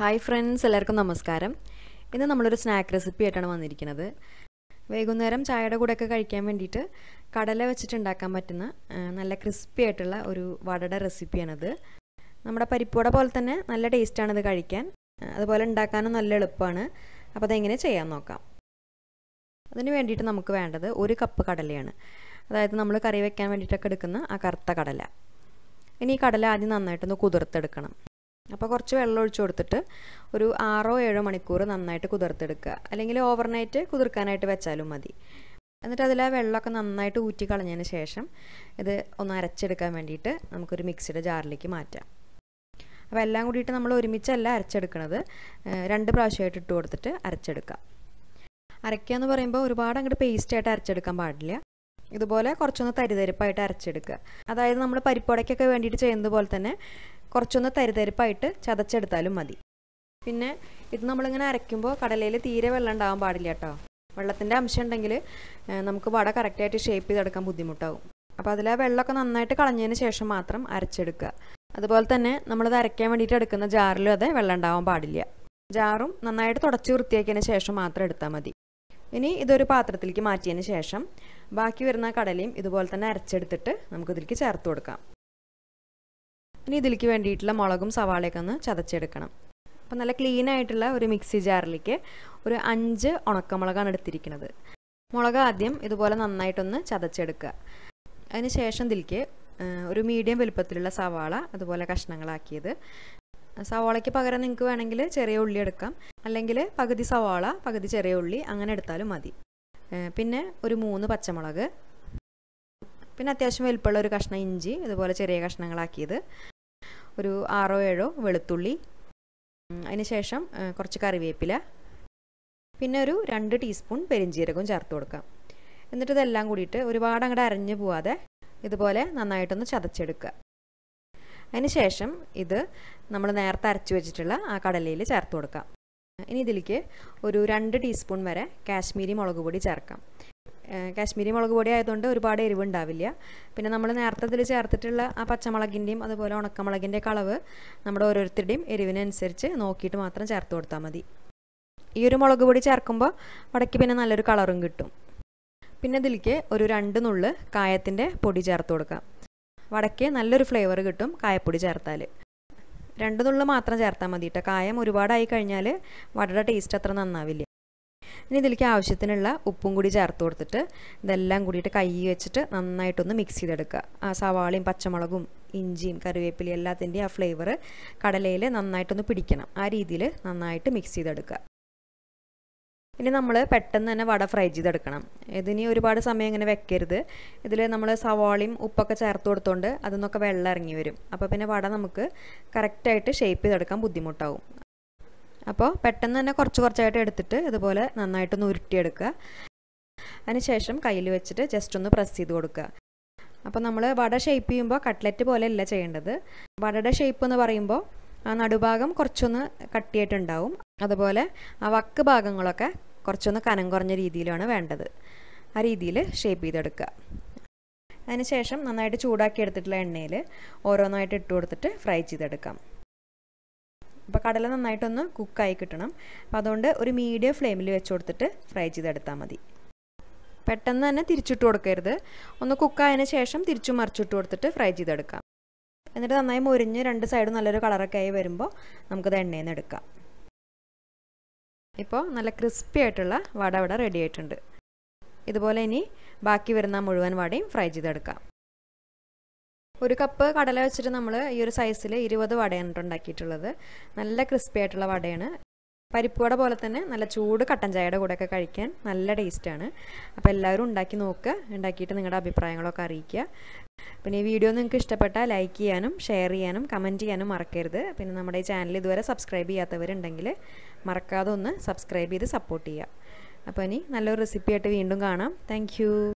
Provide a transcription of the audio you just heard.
hi friends എല്ലാവർക്കും നമസ്കാരം ഇന്ന് നമ്മളൊരു സ്നാക്ക് റെസിപ്പി ആയിട്ടാണ് വന്നിരിക്കുന്നത് വൈകുന്നേരം ചായയുടെ കൂടെയൊക്കെ കഴിക്കാൻ വേണ്ടിയിട്ട് കടല വെച്ചിട്ട് ഉണ്ടാക്കാൻ പറ്റുന്ന ആ, നല്ല ക്രിസ്പി ആയിട്ടുള്ള ഒരു വടയുടെ റെസിപ്പിയാണിത് നമ്മുടെ പരിപ്പുവട പോലെ തന്നെ നല്ല ടേസ്റ്റാണ് ഇത് കഴിക്കാൻ ആ, അതുപോലെ ഉണ്ടാക്കാനും നല്ല എളുപ്പമാണ് അപ്പോൾ അതെങ്ങനെ ചെയ്യാൻ നോക്കാം അതിന് വേണ്ടിയിട്ട് നമുക്ക് വേണ്ടത് ഒരു കപ്പ് കടലയാണ് അതായത് നമ്മൾ കറി വെക്കാൻ വേണ്ടിയിട്ടൊക്കെ എടുക്കുന്ന ആ കറുത്ത കടല ഇനി ഈ കടല ആദ്യം നന്നായിട്ടൊന്ന് കുതിർത്തെടുക്കണം അപ്പോൾ കുറച്ച് വെള്ളം ഒഴിച്ചു കൊടുത്തിട്ട് ഒരു ആറോ ഏഴോ മണിക്കൂർ നന്നായിട്ട് കുതിർത്തെടുക്കുക അല്ലെങ്കിൽ ഓവർനൈറ്റ് കുതിർക്കാനായിട്ട് വെച്ചാലും മതി എന്നിട്ട് അതിൽ ആ വെള്ളമൊക്കെ നന്നായിട്ട് ഊറ്റി കളഞ്ഞതിന് ശേഷം ഇത് ഒന്ന് അരച്ചെടുക്കാൻ വേണ്ടിയിട്ട് നമുക്കൊരു മിക്സിയുടെ ജാറിലേക്ക് മാറ്റാം അപ്പോൾ എല്ലാം കൂടിയിട്ട് നമ്മൾ ഒരുമിച്ചല്ല അരച്ചെടുക്കണത് ഏഹ് രണ്ട് പ്രാവശ്യമായിട്ട് ഇട്ട് കൊടുത്തിട്ട് അരച്ചെടുക്കാം അരയ്ക്കുക എന്ന് പറയുമ്പോൾ ഒരുപാട് അങ്ങോട്ട് പേസ്റ്റായിട്ട് അരച്ചെടുക്കാൻ പാടില്ല ഇതുപോലെ കുറച്ചൊന്ന് തരിതരിപ്പായിട്ട് അരച്ചെടുക്കുക അതായത് നമ്മൾ പരിപ്പടയ്ക്കൊക്കെ വേണ്ടിയിട്ട് ചെയ്യുന്നത് പോലെ തന്നെ കുറച്ചൊന്ന് തരിതരിപ്പായിട്ട് ചതച്ചെടുത്താലും മതി പിന്നെ ഇത് നമ്മളിങ്ങനെ അരയ്ക്കുമ്പോൾ കടലയിൽ തീരെ വെള്ളം ഉണ്ടാവാൻ പാടില്ല കേട്ടോ വെള്ളത്തിൻ്റെ അംശം ഉണ്ടെങ്കിൽ നമുക്ക് വട കറക്റ്റായിട്ട് ഷേപ്പ് ചെയ്തെടുക്കാൻ ബുദ്ധിമുട്ടാവും അപ്പോൾ അതിൽ ആ വെള്ളമൊക്കെ നന്നായിട്ട് കളഞ്ഞതിന് ശേഷം മാത്രം അരച്ചെടുക്കുക അതുപോലെ തന്നെ നമ്മളിത് അരയ്ക്കാൻ വേണ്ടിയിട്ട് എടുക്കുന്ന ജാറിലും അതെ വെള്ളം ഉണ്ടാവാൻ പാടില്ല ജാറും നന്നായിട്ട് തുടച്ച് വൃത്തിയാക്കിയതിന് ശേഷം മാത്രം എടുത്താൽ മതി ഇനി ഇതൊരു പാത്രത്തിലേക്ക് മാറ്റിയതിന് ശേഷം ബാക്കി വരുന്ന കടലയും ഇതുപോലെ തന്നെ അരച്ചെടുത്തിട്ട് നമുക്കിതിലേക്ക് ചേർത്ത് കൊടുക്കാം ഇനി ഇതിലേക്ക് വേണ്ടിയിട്ടുള്ള മുളകും സവാളയൊക്കെ ഒന്ന് ചതച്ചെടുക്കണം അപ്പം നല്ല ക്ലീൻ ആയിട്ടുള്ള ഒരു മിക്സി ജാറിലേക്ക് ഒരു അഞ്ച് ഉണക്കമുളകാണ് എടുത്തിരിക്കുന്നത് മുളക് ആദ്യം ഇതുപോലെ നന്നായിട്ടൊന്ന് ചതച്ചെടുക്കുക അതിന് ശേഷം ഇതിലേക്ക് ഒരു മീഡിയം വലുപ്പത്തിലുള്ള സവാള അതുപോലെ കഷ്ണങ്ങളാക്കിയത് സവാളയ്ക്ക് പകരം നിങ്ങൾക്ക് വേണമെങ്കിൽ ചെറിയ ഉള്ളി എടുക്കാം അല്ലെങ്കിൽ പകുതി സവാള പകുതി ചെറിയ ഉള്ളി അങ്ങനെ എടുത്താലും മതി പിന്നെ ഒരു മൂന്ന് പച്ചമുളക് പിന്നെ അത്യാവശ്യം വലുപ്പമുള്ള ഒരു കഷ്ണം ഇഞ്ചി അതുപോലെ ചെറിയ കഷ്ണങ്ങളാക്കിയത് ഒരു ആറോ ഏഴോ വെളുത്തുള്ളി അതിന് ശേഷം കുറച്ച് കറിവേപ്പില പിന്നെ ഒരു രണ്ട് ടീസ്പൂൺ പെരിഞ്ജീരകവും ചേർത്ത് കൊടുക്കാം എന്നിട്ട് ഇതെല്ലാം കൂടിയിട്ട് ഒരുപാട് അങ്ങോട്ട് അരഞ്ഞു പോവാതെ ഇതുപോലെ നന്നായിട്ടൊന്ന് ചതച്ചെടുക്കുക അതിന് ശേഷം ഇത് നമ്മൾ നേരത്തെ അരച്ചു വെച്ചിട്ടുള്ള ആ കടലയിൽ ചേർത്ത് കൊടുക്കാം ഇനി ഇതിലേക്ക് ഒരു രണ്ട് ടീസ്പൂൺ വരെ കാശ്മീരി മുളക് പൊടി ചേർക്കാം കാശ്മീരി മുളക് പൊടി ആയതുകൊണ്ട് ഒരുപാട് എരിവ് ഉണ്ടാവില്ല പിന്നെ നമ്മൾ നേരത്തെ ഇതിൽ ചേർത്തിട്ടുള്ള ആ പച്ചമുളകിൻ്റെയും അതുപോലെ ഉണക്കമുളകിൻ്റെ കളവ് നമ്മുടെ ഓരോരുത്തരുടെയും എരിവിനനുസരിച്ച് നോക്കിയിട്ട് മാത്രം ചേർത്ത് കൊടുത്താൽ മതി ഈ ഒരു മുളക് പൊടി ചേർക്കുമ്പോൾ വടക്ക് പിന്നെ നല്ലൊരു കളറും കിട്ടും പിന്നെ ഇതിലേക്ക് ഒരു രണ്ട് നുള്ള് കായത്തിൻ്റെ പൊടി ചേർത്ത് കൊടുക്കാം വടക്ക് നല്ലൊരു ഫ്ലേവർ കിട്ടും കായപ്പൊടി ചേർത്താൽ രണ്ട് നുള്ള് മാത്രം ചേർത്താൽ മതി കേട്ടോ കായം ഒരുപാടായി കഴിഞ്ഞാൽ വടയുടെ ടേസ്റ്റ് അത്ര നന്നാവില്ല ഇനി ഇതിലേക്ക് ആവശ്യത്തിനുള്ള ഉപ്പും കൂടി ചേർത്ത് കൊടുത്തിട്ട് ഇതെല്ലാം കൂടിയിട്ട് കൈ വെച്ചിട്ട് നന്നായിട്ടൊന്ന് മിക്സ് ചെയ്തെടുക്കുക ആ സവാളയും പച്ചമുളകും ഇഞ്ചിയും കറിവേപ്പിലയും എല്ലാത്തിൻ്റെയും ആ ഫ്ലേവർ കടലയിൽ നന്നായിട്ടൊന്ന് പിടിക്കണം ആ രീതിയിൽ നന്നായിട്ട് മിക്സ് ചെയ്തെടുക്കുക ഇനി നമ്മൾ പെട്ടെന്ന് തന്നെ വട ഫ്രൈ ചെയ്തെടുക്കണം ഇതിനി ഒരുപാട് സമയം ഇങ്ങനെ വെക്കരുത് ഇതിൽ നമ്മൾ സവാളയും ഉപ്പൊക്കെ ചേർത്ത് കൊടുത്തോണ്ട് അതിൽ നിന്നൊക്കെ വെള്ളം ഇറങ്ങി വരും അപ്പോൾ പിന്നെ വട നമുക്ക് കറക്റ്റായിട്ട് ഷേപ്പ് ചെയ്തെടുക്കാൻ ബുദ്ധിമുട്ടാവും അപ്പോൾ പെട്ടെന്ന് തന്നെ കുറച്ച് കുറച്ചായിട്ട് എടുത്തിട്ട് ഇതുപോലെ നന്നായിട്ടൊന്ന് ഉരുട്ടിയെടുക്കുക അതിനുശേഷം കയ്യിൽ വെച്ചിട്ട് ജസ്റ്റ് ഒന്ന് പ്രസ് ചെയ്ത് കൊടുക്കുക അപ്പോൾ നമ്മൾ വട ഷേപ്പ് ചെയ്യുമ്പോൾ കട്ട്ലറ്റ് പോലെയല്ല ചെയ്യേണ്ടത് വടയുടെ ഷേപ്പ് എന്ന് പറയുമ്പോൾ ആ നടുഭാഗം കുറച്ചൊന്ന് കട്ടിയായിട്ടുണ്ടാവും അതുപോലെ ആ വക്ക് ഭാഗങ്ങളൊക്കെ കുറച്ചൊന്ന് കനം കുറഞ്ഞ രീതിയിലാണ് വേണ്ടത് ആ രീതിയിൽ ഷേപ്പ് ചെയ്തെടുക്കുക അതിനുശേഷം നന്നായിട്ട് ചൂടാക്കി എടുത്തിട്ടുള്ള എണ്ണയിൽ ഓരോന്നായിട്ട് ഇട്ട് കൊടുത്തിട്ട് ഫ്രൈ ചെയ്തെടുക്കാം അപ്പോൾ കടല നന്നായിട്ടൊന്ന് കുക്കായി കിട്ടണം അപ്പോൾ അതുകൊണ്ട് ഒരു മീഡിയം ഫ്ലെയിമിൽ വെച്ച് കൊടുത്തിട്ട് ഫ്രൈ ചെയ്തെടുത്താൽ മതി പെട്ടെന്ന് തന്നെ തിരിച്ചിട്ട് കൊടുക്കരുത് ഒന്ന് കുക്കായതിന് ശേഷം തിരിച്ചു മറിച്ചിട്ട് കൊടുത്തിട്ട് ഫ്രൈ ചെയ്തെടുക്കാം എന്നിട്ട് നന്നായി മുരിഞ്ഞ് രണ്ട് സൈഡും നല്ലൊരു കളറൊക്കെ ആയി വരുമ്പോൾ നമുക്കത് എണ്ണയിൽ നിന്ന് എടുക്കാം ഇപ്പോൾ നല്ല ക്രിസ്പി ആയിട്ടുള്ള വട ഇവിടെ റെഡി ആയിട്ടുണ്ട് ഇതുപോലെ ഇനി ബാക്കി വരുന്ന മുഴുവൻ വടയും ഫ്രൈ ചെയ്തെടുക്കാം ഒരു കപ്പ് കടല വെച്ചിട്ട് നമ്മൾ ഈ ഒരു സൈസിൽ ഇരുപത് വടയാണ് ഉണ്ടാക്കിയിട്ടുള്ളത് നല്ല ക്രിസ്പി ആയിട്ടുള്ള വടയാണ് പരിപ്പ് വട പോലെ തന്നെ നല്ല ചൂട് കട്ടൻ ചായയുടെ കൂടെയൊക്കെ കഴിക്കാൻ നല്ല ടേസ്റ്റാണ് അപ്പോൾ എല്ലാവരും ഉണ്ടാക്കി നോക്കുക ഉണ്ടാക്കിയിട്ട് നിങ്ങളുടെ അഭിപ്രായങ്ങളൊക്കെ അറിയിക്കുക പിന്നെ ഈ വീഡിയോ നിങ്ങൾക്ക് ഇഷ്ടപ്പെട്ടാൽ ലൈക്ക് ചെയ്യാനും ഷെയർ ചെയ്യാനും കമൻറ്റ് ചെയ്യാനും മറക്കരുത് പിന്നെ നമ്മുടെ ഈ ചാനൽ ഇതുവരെ സബ്സ്ക്രൈബ് ചെയ്യാത്തവരുണ്ടെങ്കിൽ മറക്കാതെ ഒന്ന് സബ്സ്ക്രൈബ് ചെയ്ത് സപ്പോർട്ട് ചെയ്യുക അപ്പോൾ ഇനി നല്ലൊരു റെസിപ്പി ആയിട്ട് വീണ്ടും കാണാം താങ്ക്